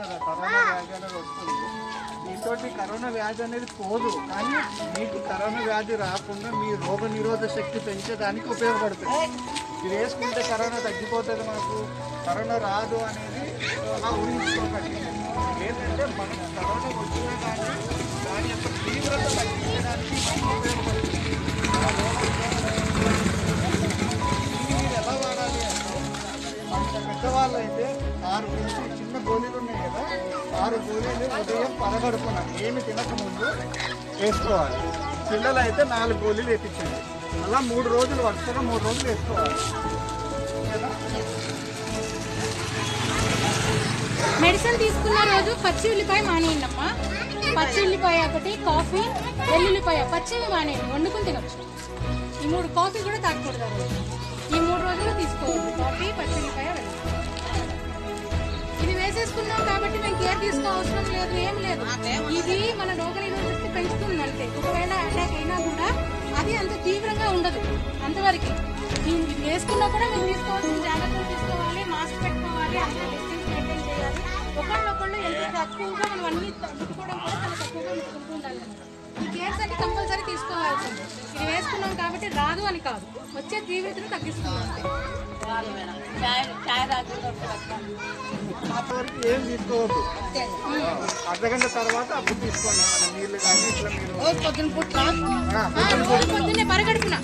కదా కరోనా వ్యాధి అనేది వస్తుంది దీంతో కరోనా వ్యాధి అనేది పోదు కానీ మీకు కరోనా వ్యాధి రాకుండా మీ రోగ నిరోధక శక్తి పెంచేదానికి ఉపయోగపడుతుంది ఇది వేసుకుంటే కరోనా తగ్గిపోతుంది మనకు కరోనా రాదు అనేది అలా ఊహించుకోకండి ఏంటంటే మనకు కరోనా వచ్చినా కానీ దాని యొక్క తీవ్రత తగ్గించడానికి మనకు ఉపయోగపడుతుంది ఆ రోగ దీన్ని మీరు ఎలా వాడాలి అంటే మన పెద్దవాళ్ళు అయితే ఆరు నుంచి చిన్న గోళీలు ఉన్నాయి కదా ఆరు గోళీలు ఉదయం పరగడుపున ఏమి తినకముందు వేసుకోవాలి పిల్లలు అయితే నాలుగు గోళీలు వేయించండి అలా మూడు రోజులు వరుసగా మూడు రోజులు వేసుకోవాలి ఓకేనా? మెడిసిన్ తీసుకున్న రోజు పచ్చి ఉల్లిపాయ మానేయండమ్మా పచ్చి ఉల్లిపాయ ఒకటి కాఫీ వెల్లుల్లిపాయ పచ్చివి మానేయండి వండుకుని తినొచ్చు ఈ మూడు కాఫీ కూడా తాగకూడదు ఆ రోజు. ఈ మూడు రోజులు తీసుకోవద్దు కాఫీ పచ్చి ఉల్లిపాయ వెల్లుల్లి ఇది వేసేసుకున్నాం కాబట్టి మేము కేర్ తీసుకో అవసరం లేదు ఏం లేదు ఇది మన రోగ నిరోధకత పెంచుతుంది అంతే ఒకవేళ అటాక్ అయినా కూడా అది అంత తీవ్రంగా ఉండదు అంతవరకు మేము ఇది వేసుకున్నా కూడా మేము తీసుకోవాల్సిన జాగ్రత్తలు తీసుకోవాలి మాస్క్ పెట్టుకోవాలి అంటే డిస్టెన్స్ మెయింటైన్ చేయాలి ఒకళ్ళొకళ్ళు ఎంత తక్కువగా మనం అన్ని ముట్టుకోవడం కూడా చాలా తక్కువగా ముట్టుకుంటూ ఉండాలి ఈ కేర్స్ అన్ని కంపల్సరీ తీసుకోవాల్సింది ఇది వేసుకున్నాం కాబట్టి రాదు అని కాదు వచ్చే తీవ్రతను తగ్గిస్తుంది అంతే అంతవరకు ఏం తీసుకోవద్దు అర్ధగంట తర్వాత అప్పుడు తీసుకోండి మన నీళ్ళు కానీ ఇట్లా మీరు ఆ, ఆ, రోజు పొద్దున్నే పరగడుపున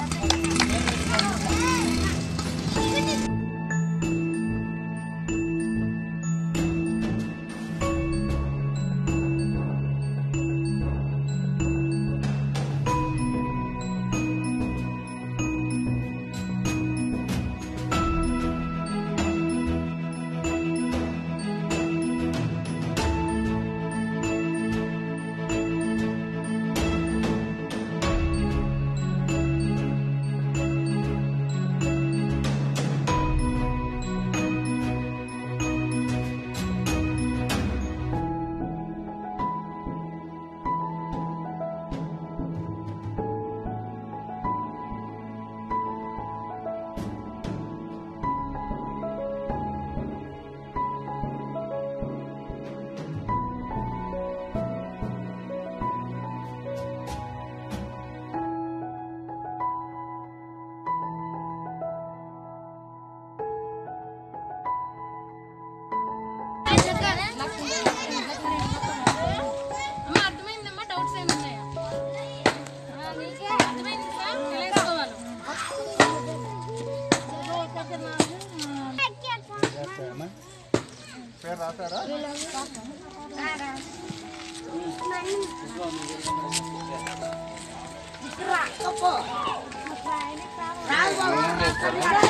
అమ్మా అర్థమైందమ్మా డౌట్స్ ఏమున్నాయా అర్థమైంది సార్ తెలుసుకోవాలి పేరు రాశారా రాదు బాబు.